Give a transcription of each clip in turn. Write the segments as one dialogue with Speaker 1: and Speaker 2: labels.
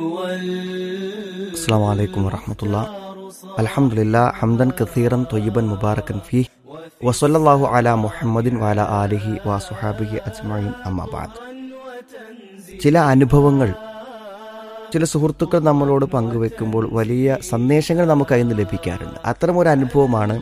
Speaker 1: السلام عليكم ورحمة الله الحمد لله حمدا كثيرا طيبا مباركا فيه وصلى الله على محمد وعلى آله وصحابه أجمعين أما بعد ചില അനുഭവങ്ങൾ ചില സുഹൃത്തുക്കൾ നമ്മളോട് പങ്കുവെക്കുമ്പോൾ വലിയ സന്ദേശങ്ങൾ നമുക്ക് അതിൽ നിന്ന് ലഭിക്കാറുണ്ട് അത്തരമൊരു അനുഭവമാണ്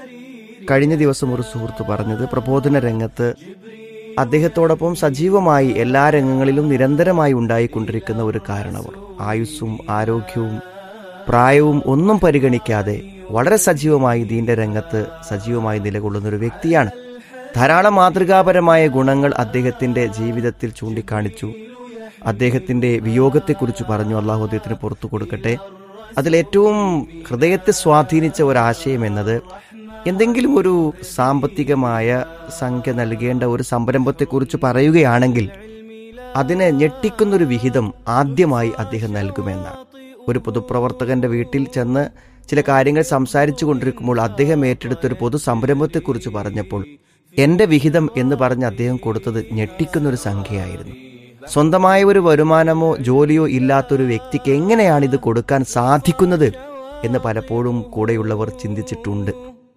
Speaker 1: കഴിഞ്ഞ ദിവസം ഒരു സുഹൃത്ത് പറഞ്ഞത് പ്രബോധന രംഗത്ത് അദ്ദേഹത്തോടൊപ്പം സജീവമായി എല്ലാ രംഗങ്ങളിലും നിരന്തരമായി ഉണ്ടായിക്കൊണ്ടിരിക്കുന്ന ഒരു കാരണവർ ആയുസ്സും ആരോഗ്യവും പ്രായവും ഒന്നും പരിഗണിക്കാതെ വളരെ സജീവമായി ദീന്റെ രംഗത്ത് സജീവമായി നിലകൊള്ളുന്ന ഒരു വ്യക്തിയാണ് ധാരാളം മാതൃകാപരമായ ഗുണങ്ങൾ അദ്ദേഹത്തിന്റെ ജീവിതത്തിൽ ചൂണ്ടിക്കാണിച്ചു അദ്ദേഹത്തിന്റെ വിയോഗത്തെക്കുറിച്ച് പറഞ്ഞു അള്ളാഹു അദ്ദേഹത്തിന് പുറത്തു കൊടുക്കട്ടെ അതിലേറ്റവും ഹൃദയത്തെ സ്വാധീനിച്ച ഒരാശയം എന്നത് എന്തെങ്കിലും ഒരു സാമ്പത്തികമായ സംഖ്യ നൽകേണ്ട ഒരു സംരംഭത്തെക്കുറിച്ച് പറയുകയാണെങ്കിൽ അതിനെ ഞെട്ടിക്കുന്നൊരു വിഹിതം ആദ്യമായി അദ്ദേഹം നൽകുമെന്നാണ് ഒരു പൊതുപ്രവർത്തകന്റെ വീട്ടിൽ ചെന്ന് ചില കാര്യങ്ങൾ സംസാരിച്ചു കൊണ്ടിരിക്കുമ്പോൾ അദ്ദേഹം ഏറ്റെടുത്തൊരു പൊതു സംരംഭത്തെക്കുറിച്ച് പറഞ്ഞപ്പോൾ എന്റെ വിഹിതം എന്ന് പറഞ്ഞ് അദ്ദേഹം കൊടുത്തത് ഞെട്ടിക്കുന്നൊരു സംഖ്യയായിരുന്നു സ്വന്തമായ ഒരു വരുമാനമോ ജോലിയോ ഇല്ലാത്തൊരു വ്യക്തിക്ക് എങ്ങനെയാണ് ഇത് കൊടുക്കാൻ സാധിക്കുന്നത് എന്ന് പലപ്പോഴും കൂടെയുള്ളവർ ചിന്തിച്ചിട്ടുണ്ട്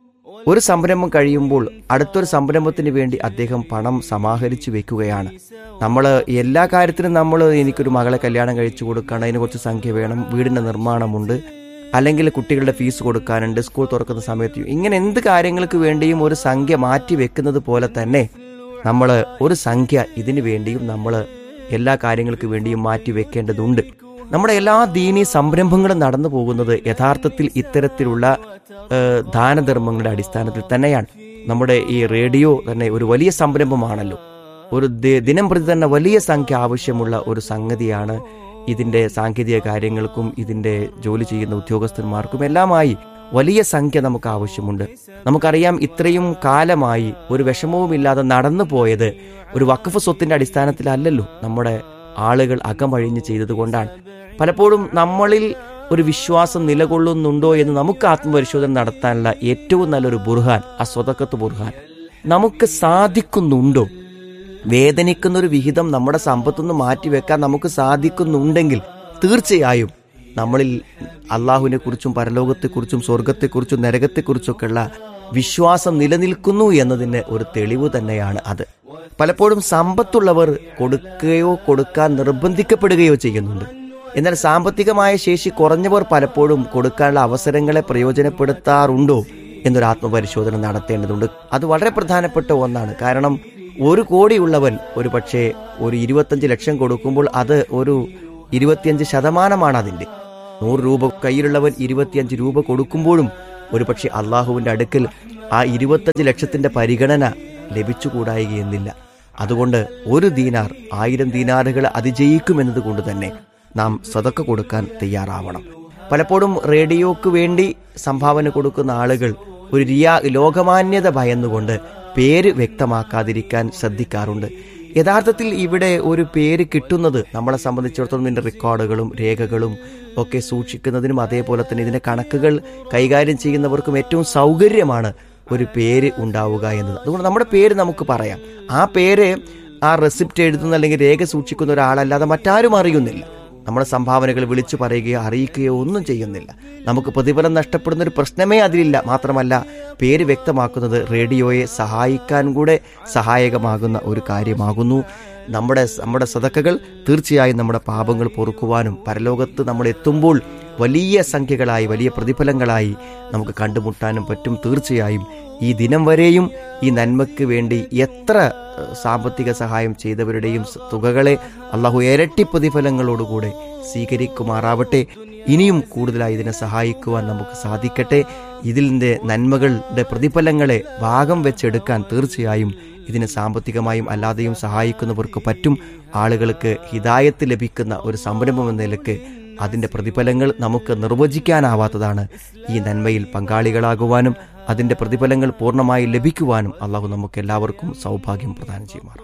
Speaker 1: ഒരു സംരംഭം കഴിയുമ്പോൾ അടുത്തൊരു സംരംഭത്തിന് വേണ്ടി അദ്ദേഹം പണം സമാഹരിച്ചു വെക്കുകയാണ് നമ്മൾ എല്ലാ കാര്യത്തിനും നമ്മൾ എനിക്കൊരു മകളെ കല്യാണം കഴിച്ചു കൊടുക്കണം അതിന് കുറച്ച് സംഖ്യ വേണം വീടിന്റെ നിർമ്മാണമുണ്ട് അല്ലെങ്കിൽ കുട്ടികളുടെ ഫീസ് കൊടുക്കാനുണ്ട് സ്കൂൾ തുറക്കുന്ന സമയത്ത് ഇങ്ങനെ എന്ത് കാര്യങ്ങൾക്ക് വേണ്ടിയും ഒരു സംഖ്യ മാറ്റി വെക്കുന്നത് പോലെ തന്നെ നമ്മൾ ഒരു സംഖ്യ ഇതിനു വേണ്ടിയും നമ്മൾ എല്ലാ കാര്യങ്ങൾക്ക് വേണ്ടിയും മാറ്റി വെക്കേണ്ടതുണ്ട് നമ്മുടെ എല്ലാ ദീനീ സംരംഭങ്ങളും നടന്നു പോകുന്നത് യഥാർത്ഥത്തിൽ ഇത്തരത്തിലുള്ള ഏഹ്, ദാനധർമ്മങ്ങളുടെ അടിസ്ഥാനത്തിൽ തന്നെയാണ് നമ്മുടെ ഈ റേഡിയോ തന്നെ ഒരു വലിയ സംരംഭമാണല്ലോ ഒരു ദി- ദിനം പ്രതി തന്നെ വലിയ സംഖ്യ ആവശ്യമുള്ള ഒരു സംഗതിയാണ് ഇതിന്റെ സാങ്കേതിക കാര്യങ്ങൾക്കും ഇതിന്റെ ജോലി ചെയ്യുന്ന ഉദ്യോഗസ്ഥന്മാർക്കും എല്ലാമായി വലിയ സംഖ്യ നമുക്ക് ആവശ്യമുണ്ട് നമുക്കറിയാം ഇത്രയും കാലമായി ഒരു വിഷമവുമില്ലാതെ നടന്നു പോയത് ഒരു വഖഫ് സ്വത്തിന്റെ അടിസ്ഥാനത്തിലല്ലല്ലോ നമ്മുടെ ആളുകൾ അകമഴിഞ്ഞ് ചെയ്തതുകൊണ്ടാണ് പലപ്പോഴും നമ്മളിൽ ഒരു വിശ്വാസം നിലകൊള്ളുന്നുണ്ടോ എന്ന് നമുക്ക് ആത്മപരിശോധന നടത്താനുള്ള ഏറ്റവും നല്ലൊരു ബുർഹാൻ ആ സ്വതക്കത്ത് ബുർഹാൻ നമുക്ക് സാധിക്കുന്നുണ്ടോ വേദനിക്കുന്ന ഒരു വിഹിതം നമ്മുടെ സമ്പത്തുനിന്ന് മാറ്റിവെക്കാൻ നമുക്ക് സാധിക്കുന്നുണ്ടെങ്കിൽ തീർച്ചയായും നമ്മളിൽ അള്ളാഹുവിനെ കുറിച്ചും പരലോകത്തെക്കുറിച്ചും സ്വർഗത്തെക്കുറിച്ചും നരകത്തെക്കുറിച്ചൊക്കെയുള്ള വിശ്വാസം നിലനിൽക്കുന്നു എന്നതിന് ഒരു തെളിവ് തന്നെയാണ് അത് പലപ്പോഴും സമ്പത്തുള്ളവർ കൊടുക്കുകയോ കൊടുക്കാൻ നിർബന്ധിക്കപ്പെടുകയോ ചെയ്യുന്നുണ്ട് എന്നാൽ സാമ്പത്തികമായ ശേഷി കുറഞ്ഞവർ പലപ്പോഴും കൊടുക്കാനുള്ള അവസരങ്ങളെ പ്രയോജനപ്പെടുത്താറുണ്ടോ എന്നൊരു ആത്മപരിശോധന നടത്തേണ്ടതുണ്ട് അത് വളരെ പ്രധാനപ്പെട്ട ഒന്നാണ് കാരണം ഒരു കോടിയുള്ളവൻ ഒരു പക്ഷേ ഒരു ഇരുപത്തഞ്ച് ലക്ഷം കൊടുക്കുമ്പോൾ അത് ഒരു ഇരുപത്തിയഞ്ച് ശതമാനമാണ് അതിന്റെ നൂറ് രൂപ കയ്യിലുള്ളവൻ ഇരുപത്തിയഞ്ച് രൂപ കൊടുക്കുമ്പോഴും ഒരു പക്ഷേ അള്ളാഹുവിന്റെ അടുക്കൽ ആ ഇരുപത്തഞ്ച് ലക്ഷത്തിന്റെ പരിഗണന ലഭിച്ചുകൂടായികയെന്നില്ല അതുകൊണ്ട് ഒരു ദീനാർ ആയിരം ദീനാറുകൾ അതിജയിക്കുമെന്നത് കൊണ്ട് തന്നെ നാം സ്വതക്ക കൊടുക്കാൻ തയ്യാറാവണം പലപ്പോഴും റേഡിയോക്ക് വേണ്ടി സംഭാവന കൊടുക്കുന്ന ആളുകൾ ഒരു റിയാ ലോകമാന്യത ഭയന്നുകൊണ്ട് പേര് വ്യക്തമാക്കാതിരിക്കാൻ ശ്രദ്ധിക്കാറുണ്ട് യഥാർത്ഥത്തിൽ ഇവിടെ ഒരു പേര് കിട്ടുന്നത് നമ്മളെ സംബന്ധിച്ചിടത്തോളം ഇതിന്റെ റെക്കോർഡുകളും രേഖകളും ഒക്കെ സൂക്ഷിക്കുന്നതിനും അതേപോലെ തന്നെ ഇതിന്റെ കണക്കുകൾ കൈകാര്യം ചെയ്യുന്നവർക്കും ഏറ്റവും സൗകര്യമാണ് ഒരു പേര് ഉണ്ടാവുക എന്നത് അതുകൊണ്ട് നമ്മുടെ പേര് നമുക്ക് പറയാം ആ പേര് ആ റെസിപ്റ്റ് എഴുതുന്ന അല്ലെങ്കിൽ രേഖ സൂക്ഷിക്കുന്ന ഒരാളല്ലാതെ മറ്റാരും അറിയുന്നില്ല നമ്മുടെ സംഭാവനകൾ വിളിച്ചു പറയുകയോ അറിയിക്കുകയോ ഒന്നും ചെയ്യുന്നില്ല നമുക്ക് പ്രതിഫലം നഷ്ടപ്പെടുന്ന ഒരു പ്രശ്നമേ അതിലില്ല മാത്രമല്ല പേര് വ്യക്തമാക്കുന്നത് റേഡിയോയെ സഹായിക്കാൻ കൂടെ സഹായകമാകുന്ന ഒരു കാര്യമാകുന്നു നമ്മുടെ നമ്മുടെ സതക്കകൾ തീർച്ചയായും നമ്മുടെ പാപങ്ങൾ പൊറുക്കുവാനും പരലോകത്ത് നമ്മൾ എത്തുമ്പോൾ വലിയ സംഖ്യകളായി വലിയ പ്രതിഫലങ്ങളായി നമുക്ക് കണ്ടുമുട്ടാനും പറ്റും തീർച്ചയായും ഈ ദിനം വരെയും ഈ നന്മയ്ക്ക് വേണ്ടി എത്ര ഏഹ്, സാമ്പത്തിക സഹായം ചെയ്തവരുടെയും സ- തുകകളെ അള്ളാഹു ഇരട്ടി പ്രതിഫലങ്ങളോടുകൂടെ സ്വീകരിക്കുമാറാവട്ടെ ഇനിയും കൂടുതലായി ഇതിനെ സഹായിക്കുവാൻ നമുക്ക് സാധിക്കട്ടെ ഇതിൻ്റെ നന്മകളുടെ പ്രതിഫലങ്ങളെ ഭാഗം വെച്ചെടുക്കാൻ തീർച്ചയായും ഇതിന് സാമ്പത്തികമായും അല്ലാതെയും സഹായിക്കുന്നവർക്ക് പറ്റും ആളുകൾക്ക് ഹിതായത്ത് ലഭിക്കുന്ന ഒരു സംരംഭം എന്ന നിലക്ക് അതിന്റെ പ്രതിഫലങ്ങൾ നമുക്ക് നിർവചിക്കാനാവാത്തതാണ് ഈ നന്മയിൽ പങ്കാളികളാകുവാനും അതിന്റെ പ്രതിഫലങ്ങൾ പൂർണ്ണമായി ലഭിക്കുവാനും അള്ളാഹു നമുക്ക് എല്ലാവർക്കും സൗഭാഗ്യം പ്രദാനം ചെയ്യുമാറാം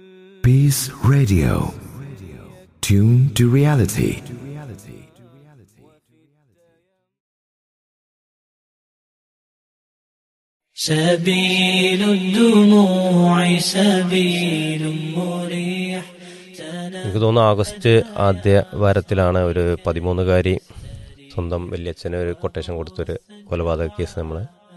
Speaker 2: Peace Radio. Tune to reality.
Speaker 3: سبيل الدموع سبيل مريح എനിക്ക് തോന്നുന്നു ആഗസ്റ്റ് ആദ്യ വാരത്തിലാണ് ഒരു പതിമൂന്നുകാരി സ്വന്തം വല്യച്ഛന് ഒരു കൊട്ടേഷൻ കൊടുത്തൊരു കൊലപാതക കേസ് നമ്മൾ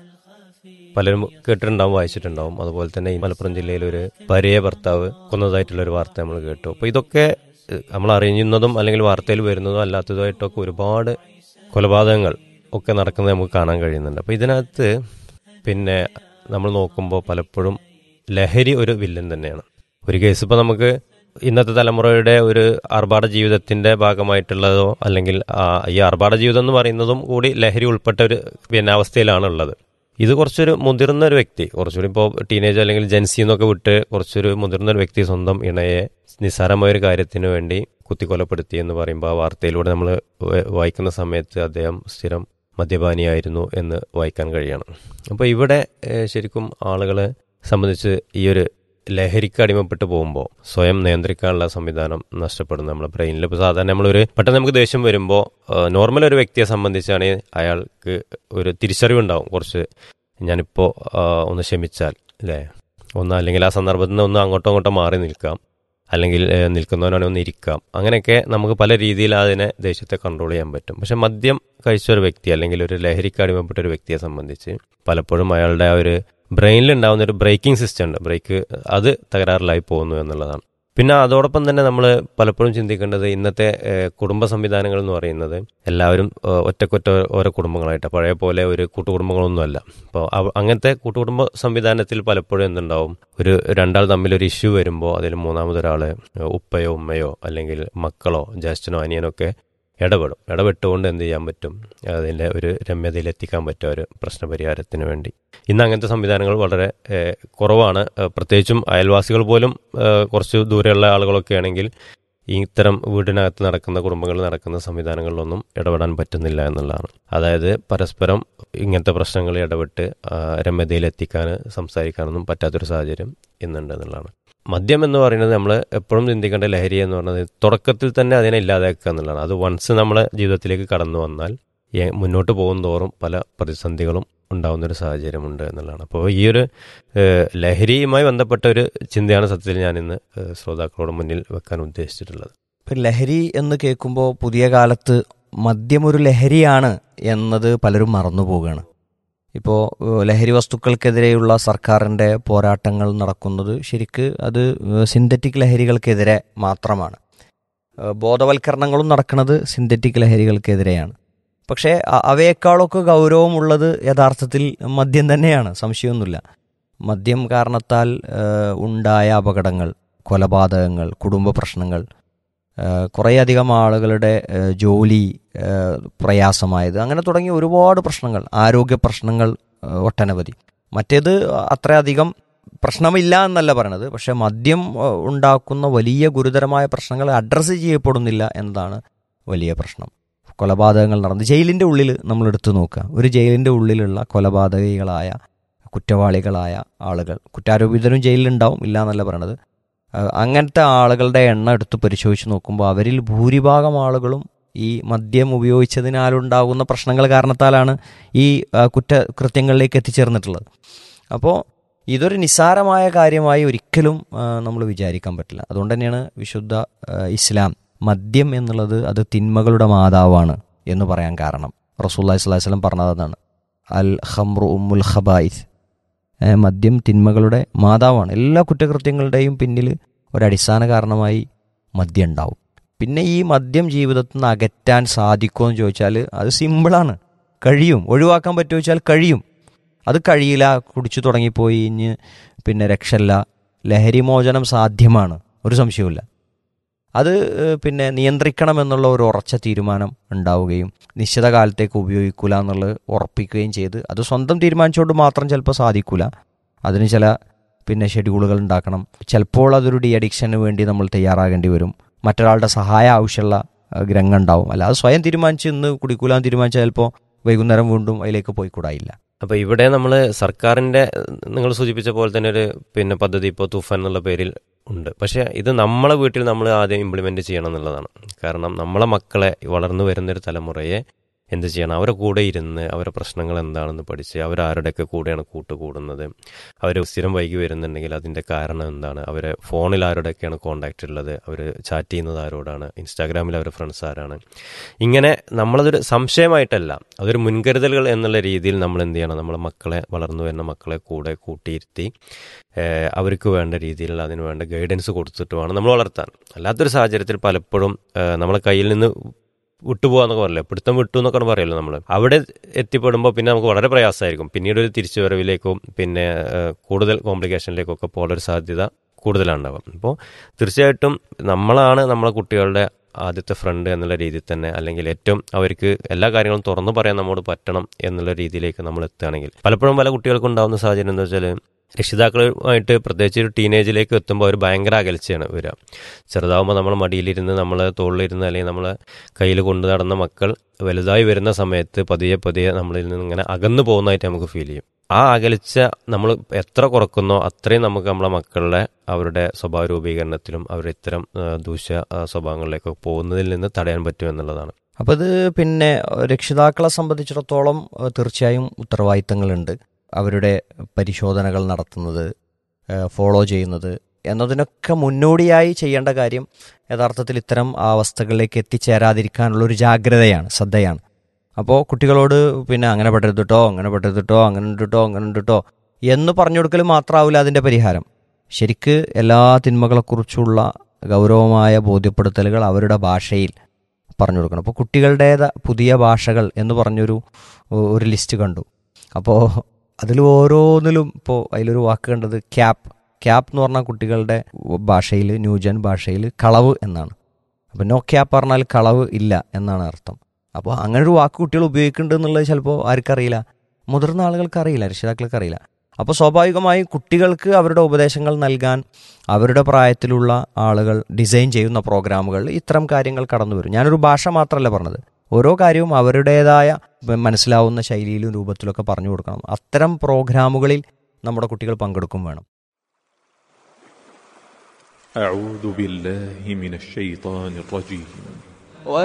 Speaker 3: പലരും കേട്ടിട്ടുണ്ടാവും വായിച്ചിട്ടുണ്ടാവും അതുപോലെ തന്നെ ഈ മലപ്പുറം ജില്ലയിൽ ഒരു ഭാര്യയെ ഭർത്താവ് കൊന്നതായിട്ടുള്ള ഒരു വാർത്ത നമ്മൾ കേട്ടു അപ്പോൾ ഇതൊക്കെ ഏഹ്, നമ്മൾ അറിയുന്നതും അല്ലെങ്കിൽ വാർത്തയിൽ വരുന്നതും അല്ലാത്തതുമായിട്ടൊക്കെ ഒരുപാട് കൊലപാതകങ്ങൾ ഒക്കെ നടക്കുന്നത് നമുക്ക് കാണാൻ കഴിയുന്നുണ്ട് അപ്പോൾ ഇതിനകത്ത് പിന്നെ നമ്മൾ നോക്കുമ്പോൾ പലപ്പോഴും ലഹരി ഒരു വില്ലൻ തന്നെയാണ് ഒരു കേസ് ഇപ്പോൾ നമുക്ക് ഇന്നത്തെ തലമുറയുടെ ഒരു ആർഭാട ജീവിതത്തിന്റെ ഭാഗമായിട്ടുള്ളതോ അല്ലെങ്കിൽ ആ, ഈ ആർഭാട ജീവിതം എന്ന് പറയുന്നതും കൂടി ലഹരി ഉൾപ്പെട്ട ഒരു പിന്നെ അവസ്ഥയിലാണ് ഉള്ളത് ഇത് കുറച്ചൊരു മുതിർന്ന ഒരു വ്യക്തി കുറച്ചുകൂടി ഇപ്പോൾ ടീനേജ് അല്ലെങ്കിൽ ജെൻസി എന്നൊക്കെ വിട്ട് കുറച്ചൊരു മുതിർന്ന ഒരു വ്യക്തി സ്വന്തം ഇണയെ നിസ്സാരമായ ഒരു കാര്യത്തിന് വേണ്ടി കുത്തിക്കൊലപ്പെടുത്തി എന്ന് പറയുമ്പോൾ ആ വാർത്തയിലൂടെ നമ്മൾ വായിക്കുന്ന സമയത്ത് അദ്ദേഹം സ്ഥിരം മദ്യപാനിയായിരുന്നു എന്ന് വായിക്കാൻ കഴിയണം അപ്പോൾ ഇവിടെ ഏഹ്, ശരിക്കും ആളുകളെ സംബന്ധിച്ച് ഈ ഒരു ലഹരിക്ക് അടിമപ്പെട്ട് പോകുമ്പോൾ സ്വയം നിയന്ത്രിക്കാനുള്ള സംവിധാനം നഷ്ടപ്പെടുന്നു നമ്മുടെ ബ്രെയിനിൽ ഇപ്പോൾ സാധാരണ നമ്മളൊരു പെട്ടെന്ന് നമുക്ക് ദേഷ്യം വരുമ്പോൾ നോർമൽ ഒരു വ്യക്തിയെ സംബന്ധിച്ചാണെങ്കിൽ അയാൾക്ക് ഒരു തിരിച്ചറിവുണ്ടാവും കുറച്ച് ഞാനിപ്പോൾ ഒന്ന് ക്ഷമിച്ചാൽ അല്ലേ ഒന്ന് അല്ലെങ്കിൽ ആ സന്ദർഭത്തിൽ നിന്ന് ഒന്ന് അങ്ങോട്ടോ അങ്ങോട്ടോ മാറി നിൽക്കാം അല്ലെങ്കിൽ ഏഹ്, നിൽക്കുന്നവനാണെങ്കിൽ ഒന്ന് ഇരിക്കാം അങ്ങനെയൊക്കെ നമുക്ക് പല രീതിയിൽ അതിനെ ദേഷ്യത്തെ കൺട്രോൾ ചെയ്യാൻ പറ്റും പക്ഷെ മദ്യം കഴിച്ച ഒരു വ്യക്തി അല്ലെങ്കിൽ ഒരു ലഹരിക്ക് അടിമപ്പെട്ട ഒരു വ്യക്തിയെ സംബന്ധിച്ച് പലപ്പോഴും അയാളുടെ ആ ഒരു ബ്രെയിനിൽ ഉണ്ടാകുന്ന ഒരു ബ്രേക്കിംഗ് സിസ്റ്റം ഉണ്ട് ബ്രേക്ക് അത് തകരാറിലായി പോകുന്നു എന്നുള്ളതാണ് പിന്നെ അതോടൊപ്പം തന്നെ നമ്മൾ പലപ്പോഴും ചിന്തിക്കേണ്ടത് ഇന്നത്തെ ഏഹ്, കുടുംബ സംവിധാനങ്ങൾ എന്ന് പറയുന്നത് എല്ലാവരും ഏഹ്, ഒറ്റക്കൊറ്റ ഓരോ കുടുംബങ്ങളായിട്ട് പഴയ പോലെ ഒരു കൂട്ടുകുടുംബങ്ങളൊന്നുമല്ല അപ്പോൾ അങ്ങനത്തെ കൂട്ടുകുടുംബ സംവിധാനത്തിൽ പലപ്പോഴും എന്തുണ്ടാവും ഒരു രണ്ടാൾ തമ്മിൽ ഒരു ഇഷ്യൂ വരുമ്പോൾ അതിൽ മൂന്നാമതൊരാൾ ഉപ്പയോ ഉമ്മയോ അല്ലെങ്കിൽ മക്കളോ ജ്യേഷ്ഠനോ അനിയനോ ഒക്കെ ഇടപെടും ഇടപെട്ടുകൊണ്ട് എന്ത് ചെയ്യാൻ പറ്റും അതിൻ്റെ ഒരു രമ്യതയിൽ എത്തിക്കാൻ പറ്റും ആ ഒരു പ്രശ്നപരിഹാരത്തിന് വേണ്ടി ഇന്ന് അങ്ങനത്തെ സംവിധാനങ്ങൾ വളരെ ഏഹ്, കുറവാണ് ഏഹ്, പ്രത്യേകിച്ചും അയൽവാസികൾ പോലും ഏഹ്, കുറച്ച് ദൂരെയുള്ള ആളുകളൊക്കെ ആണെങ്കിൽ ഈ ഇത്തരം വീടിനകത്ത് നടക്കുന്ന കുടുംബങ്ങളിൽ നടക്കുന്ന സംവിധാനങ്ങളിലൊന്നും ഇടപെടാൻ പറ്റുന്നില്ല എന്നുള്ളതാണ് അതായത് പരസ്പരം ഇങ്ങനത്തെ പ്രശ്നങ്ങളിൽ ഇടപെട്ട് ആ, രമ്യതയിൽ എത്തിക്കാൻ സംസാരിക്കാനൊന്നും പറ്റാത്തൊരു സാഹചര്യം ഇന്നുണ്ട് എന്നുള്ളതാണ് മദ്യം എന്ന് പറയുന്നത് നമ്മൾ എപ്പോഴും ചിന്തിക്കേണ്ട ലഹരി എന്ന് പറയുന്നത് തുടക്കത്തിൽ തന്നെ അതിനെ ഇല്ലാതാക്കുക എന്നുള്ളതാണ് അത് വൺസ് നമ്മളെ ജീവിതത്തിലേക്ക് കടന്നു വന്നാൽ എ- മുന്നോട്ട് പോകും തോറും പല പ്രതിസന്ധികളും ഉണ്ടാകുന്ന ഒരു സാഹചര്യമുണ്ട് എന്നുള്ളതാണ് അപ്പോൾ ഈ ഒരു ഏഹ്, ലഹരിയുമായി ബന്ധപ്പെട്ട ഒരു ചിന്തയാണ് സത്യത്തിൽ ഞാൻ ഇന്ന് ഏഹ്, ശ്രോതാക്കളോട് മുന്നിൽ വെക്കാൻ ഉദ്ദേശിച്ചിട്ടുള്ളത്
Speaker 1: ഇപ്പം ലഹരി എന്ന് കേൾക്കുമ്പോൾ പുതിയ കാലത്ത് മദ്യം ഒരു ലഹരിയാണ് എന്നത് പലരും മറന്നു പോവുകയാണ് ഇപ്പോൾ ലഹരി വസ്തുക്കൾക്കെതിരെയുള്ള സർക്കാരിൻ്റെ പോരാട്ടങ്ങൾ നടക്കുന്നത് ശരിക്ക് അത് സിന്തറ്റിക് ലഹരികൾക്കെതിരെ മാത്രമാണ് ഏഹ് ബോധവൽക്കരണങ്ങളും നടക്കുന്നത് സിന്തറ്റിക് ലഹരികൾക്കെതിരെയാണ് പക്ഷേ അ- അവയേക്കാളൊക്കെ ഗൗരവമുള്ളത് യഥാർത്ഥത്തിൽ മദ്യം തന്നെയാണ് സംശയമൊന്നുമില്ല മദ്യം കാരണത്താൽ ഏഹ്, ഉണ്ടായ അപകടങ്ങൾ കൊലപാതകങ്ങൾ കുടുംബ പ്രശ്നങ്ങൾ ഏഹ്, കുറേയധികം ആളുകളുടെ ഏഹ്, ജോലി ഏഹ്, പ്രയാസമായത് അങ്ങനെ തുടങ്ങിയ ഒരുപാട് പ്രശ്നങ്ങൾ ആരോഗ്യ പ്രശ്നങ്ങൾ ഏഹ്, ഒട്ടനവധി മറ്റേത് അത്രയധികം പ്രശ്നമില്ല എന്നല്ല പറയണത് പക്ഷെ മദ്യം ഏഹ്, ഉണ്ടാക്കുന്ന വലിയ ഗുരുതരമായ പ്രശ്നങ്ങൾ അഡ്രസ്സ് ചെയ്യപ്പെടുന്നില്ല എന്നതാണ് വലിയ പ്രശ്നം കൊലപാതകങ്ങൾ നടന്ന് ജയിലിൻ്റെ ഉള്ളിൽ നമ്മൾ എടുത്തു നോക്കുക ഒരു ജയിലിൻ്റെ ഉള്ളിലുള്ള കൊലപാതകികളായ കുറ്റവാളികളായ ആളുകൾ കുറ്റാരോപിതരും ജയിലിലുണ്ടാവും ഇല്ല എന്നല്ല പറയണത് അഹ് അങ്ങനത്തെ ആളുകളുടെ എണ്ണം എടുത്ത് പരിശോധിച്ച് നോക്കുമ്പോൾ അവരിൽ ഭൂരിഭാഗം ആളുകളും ഈ മദ്യം ഉപയോഗിച്ചതിനാലുണ്ടാകുന്ന പ്രശ്നങ്ങൾ കാരണത്താലാണ് ഈ ആ, കുറ്റകൃത്യങ്ങളിലേക്ക് എത്തിച്ചേർന്നിട്ടുള്ളത് അപ്പോൾ ഇതൊരു നിസ്സാരമായ കാര്യമായി ഒരിക്കലും നമ്മൾ വിചാരിക്കാൻ പറ്റില്ല അതുകൊണ്ട് തന്നെയാണ് വിശുദ്ധ ആ, ഇസ്ലാം മദ്യം എന്നുള്ളത് അത് തിന്മകളുടെ മാതാവാണ് എന്ന് പറയാൻ കാരണം റസൂല്ലാ സ്വലാഹു വസ്ലം പറഞ്ഞതാണ് അൽ ഹംറു ഉമ്മുൽ ഖബായിസ് ഏ, മദ്യം തിന്മകളുടെ മാതാവാണ് എല്ലാ കുറ്റകൃത്യങ്ങളുടെയും പിന്നിൽ ഒരടിസ്ഥാന കാരണമായി മദ്യം ഉണ്ടാവും പിന്നെ ഈ മദ്യം ജീവിതത്തിൽ നിന്ന് അകറ്റാൻ സാധിക്കുമോ എന്ന് ചോദിച്ചാൽ അത് സിമ്പിളാണ് കഴിയും ഒഴിവാക്കാൻ പറ്റുമോ ചോദിച്ചാൽ കഴിയും അത് കഴിയില്ല കുടിച്ചു തുടങ്ങിപ്പോയി ഇഞ്ഞ് പിന്നെ രക്ഷല്ല ലഹരിമോചനം സാധ്യമാണ് ഒരു സംശയവുമില്ല അത് ഏഹ്, പിന്നെ നിയന്ത്രിക്കണം എന്നുള്ള ഒരു ഉറച്ച തീരുമാനം ഉണ്ടാവുകയും നിശ്ചിത കാലത്തേക്ക് ഉപയോഗിക്കൂല എന്നുള്ളത് ഉറപ്പിക്കുകയും ചെയ്ത് അത് സ്വന്തം തീരുമാനിച്ചുകൊണ്ട് മാത്രം ചിലപ്പോൾ സാധിക്കൂല അതിന് ചില പിന്നെ ഷെഡ്യൂളുകൾ ഉണ്ടാക്കണം ചിലപ്പോൾ അതൊരു ഡി അഡിക്ഷന് വേണ്ടി നമ്മൾ തയ്യാറാകേണ്ടി വരും മറ്റൊരാളുടെ സഹായം ആവശ്യമുള്ള ഏഹ്, രംഗം ഉണ്ടാവും അല്ലാതെ സ്വയം തീരുമാനിച്ച് ഇന്ന് കുടിക്കൂലാന്ന് തീരുമാനിച്ചാൽ ചിലപ്പോൾ വൈകുന്നേരം വീണ്ടും അതിലേക്ക് പോയിക്കൂടായില്ല
Speaker 3: അപ്പോൾ ഇവിടെ നമ്മൾ സർക്കാരിൻ്റെ നിങ്ങൾ സൂചിപ്പിച്ച പോലെ തന്നെ ഒരു പിന്നെ പദ്ധതി ഇപ്പോൾ തൂഫാൻ എന്നുള്ള പേരിൽ ഉണ്ട് പക്ഷേ ഇത് നമ്മളെ വീട്ടിൽ നമ്മൾ ആദ്യം ഇംപ്ലിമെൻ്റ് ചെയ്യണം എന്നുള്ളതാണ് കാരണം നമ്മളെ മക്കളെ വളർന്നു വരുന്നൊരു തലമുറയെ എന്ത് ചെയ്യണം അവരുടെ കൂടെ ഇരുന്ന് അവരുടെ പ്രശ്നങ്ങൾ എന്താണെന്ന് പഠിച്ച് അവരാരുടെയൊക്കെ കൂടെയാണ് കൂട്ടുകൂടുന്നത് അവർ സ്ഥിരം വൈകി വരുന്നുണ്ടെങ്കിൽ അതിൻ്റെ കാരണം എന്താണ് അവരെ ഫോണിൽ ആരുടെയൊക്കെയാണ് കോണ്ടാക്റ്റ് ഉള്ളത് അവർ ചാറ്റ് ചെയ്യുന്നത് ആരോടാണ് ഇൻസ്റ്റാഗ്രാമിൽ അവരുടെ ഫ്രണ്ട്സ് ആരാണ് ഇങ്ങനെ നമ്മളതൊരു സംശയമായിട്ടല്ല അതൊരു മുൻകരുതലുകൾ എന്നുള്ള രീതിയിൽ നമ്മൾ എന്ത് ചെയ്യണം നമ്മളെ മക്കളെ വളർന്നു വരുന്ന മക്കളെ കൂടെ കൂട്ടിയിരുത്തി ഏഹ് അവർക്ക് വേണ്ട രീതിയിലുള്ള അതിന് വേണ്ട ഗൈഡൻസ് കൊടുത്തിട്ട് വേണം നമ്മൾ വളർത്താൻ അല്ലാത്തൊരു സാഹചര്യത്തിൽ പലപ്പോഴും ഏഹ് നമ്മളെ കയ്യിൽ നിന്ന് വിട്ടുപോകാന്നൊക്കെ പറയില്ല പിടുത്തം വിട്ടു എന്നൊക്കെ പറയുമല്ലോ നമ്മൾ അവിടെ എത്തിപ്പെടുമ്പോൾ പിന്നെ നമുക്ക് വളരെ പ്രയാസമായിരിക്കും പിന്നീട് ഒരു തിരിച്ചുവരവിലേക്കും പിന്നെ ഏഹ് കൂടുതൽ കോംപ്ലിക്കേഷനിലേക്കൊക്കെ പോകാനൊരു സാധ്യത കൂടുതലാണ് ഉണ്ടാവുക അപ്പോൾ തീർച്ചയായിട്ടും നമ്മളാണ് നമ്മളെ കുട്ടികളുടെ ആദ്യത്തെ ഫ്രണ്ട് എന്നുള്ള രീതിയിൽ തന്നെ അല്ലെങ്കിൽ ഏറ്റവും അവർക്ക് എല്ലാ കാര്യങ്ങളും തുറന്നു പറയാൻ നമ്മോട് പറ്റണം എന്നുള്ള രീതിയിലേക്ക് നമ്മൾ എത്തുകയാണെങ്കിൽ പലപ്പോഴും പല കുട്ടികൾക്കും ഉണ്ടാകുന്ന സാഹചര്യം എന്താ വെച്ചാൽ രക്ഷിതാക്കളുമായിട്ട് പ്രത്യേകിച്ച് ഒരു ടീനേജിലേക്ക് എത്തുമ്പോൾ അവർ ഭയങ്കര അകൽച്ചയാണ് വരിക ചെറുതാവുമ്പോൾ നമ്മൾ മടിയിലിരുന്ന് നമ്മൾ തോളിലിരുന്ന് അല്ലെങ്കിൽ നമ്മൾ കയ്യിൽ കൊണ്ടു നടന്ന മക്കൾ വലുതായി വരുന്ന സമയത്ത് പതിയെ പതിയെ നമ്മളിൽ നിന്ന് ഇങ്ങനെ അകന്നു പോകുന്നതായിട്ട് നമുക്ക് ഫീൽ ചെയ്യും ആ അകൽച്ച നമ്മൾ എത്ര കുറക്കുന്നോ അത്രയും നമുക്ക് നമ്മളെ മക്കളുടെ അവരുടെ സ്വഭാവ രൂപീകരണത്തിലും അവരുടെ ഇത്തരം ആ, ദൂഷ്യ ആ, സ്വഭാവങ്ങളിലേക്കൊക്കെ പോകുന്നതിൽ നിന്ന് തടയാൻ പറ്റും എന്നുള്ളതാണ്
Speaker 1: അപ്പോൾ ഇത് പിന്നെ രക്ഷിതാക്കളെ സംബന്ധിച്ചിടത്തോളം ഏഹ്, തീർച്ചയായും ഉത്തരവാദിത്തങ്ങളുണ്ട് അവരുടെ പരിശോധനകൾ നടത്തുന്നത് ഏഹ്, ഫോളോ ചെയ്യുന്നത് എന്നതിനൊക്കെ മുന്നോടിയായി ചെയ്യേണ്ട കാര്യം യഥാർത്ഥത്തിൽ ഇത്തരം അവസ്ഥകളിലേക്ക് എത്തിച്ചേരാതിരിക്കാനുള്ള ഒരു ജാഗ്രതയാണ് ശ്രദ്ധയാണ് അപ്പോൾ കുട്ടികളോട് പിന്നെ അങ്ങനെ പെട്ടരുത് കേട്ടോ അങ്ങനെ പെട്ടരുത് കേട്ടോ അങ്ങനെ ഉണ്ട് കേട്ടോ അങ്ങനെ ഉണ്ട് കേട്ടോ എന്ന് പറഞ്ഞു കൊടുക്കൽ മാത്രമാവില്ല അതിൻ്റെ പരിഹാരം ശരിക്ക് എല്ലാ തിന്മകളെക്കുറിച്ചുള്ള ഗൗരവമായ ബോധ്യപ്പെടുത്തലുകൾ അവരുടെ ഭാഷയിൽ പറഞ്ഞു കൊടുക്കണം അപ്പോൾ കുട്ടികളുടേത പുതിയ ഭാഷകൾ എന്ന് പറഞ്ഞൊരു ഒ- ഒരു ലിസ്റ്റ് കണ്ടു അപ്പോൾ അതിൽ ഓരോന്നിലും ഇപ്പോൾ അതിലൊരു വാക്ക് കണ്ടത് ക്യാപ്പ് ക്യാപ്പ് എന്ന് പറഞ്ഞാൽ കുട്ടികളുടെ ഭാഷയിൽ ന്യൂജൻ ഭാഷയിൽ കളവ് എന്നാണ് അപ്പോൾ നോ ക്യാപ്പ് പറഞ്ഞാൽ കളവ് ഇല്ല എന്നാണ് അർത്ഥം അപ്പോൾ അങ്ങനെ ഒരു വാക്ക് കുട്ടികൾ ഉപയോഗിക്കുന്നുണ്ട് എന്നുള്ളത് ചിലപ്പോൾ ആർക്കറിയില്ല മുതിർന്ന ആളുകൾക്ക് അറിയില്ല രക്ഷിതാക്കൾക്ക് അറിയില്ല അപ്പോൾ സ്വാഭാവികമായും കുട്ടികൾക്ക് അവരുടെ ഉപദേശങ്ങൾ നൽകാൻ അവരുടെ പ്രായത്തിലുള്ള ആളുകൾ ഡിസൈൻ ചെയ്യുന്ന പ്രോഗ്രാമുകൾ ഇത്തരം കാര്യങ്ങൾ കടന്നു വരും ഞാനൊരു ഭാഷ മാത്രമല്ല പറഞ്ഞത് ഓരോ കാര്യവും അവരുടേതായ മ- മനസ്സിലാവുന്ന ശൈലിയിലും രൂപത്തിലൊക്കെ പറഞ്ഞു കൊടുക്കണം അത്തരം പ്രോഗ്രാമുകളിൽ നമ്മുടെ കുട്ടികൾ പങ്കെടുക്കും വേണം
Speaker 4: أعوذ بالله من الشيطان الرجيم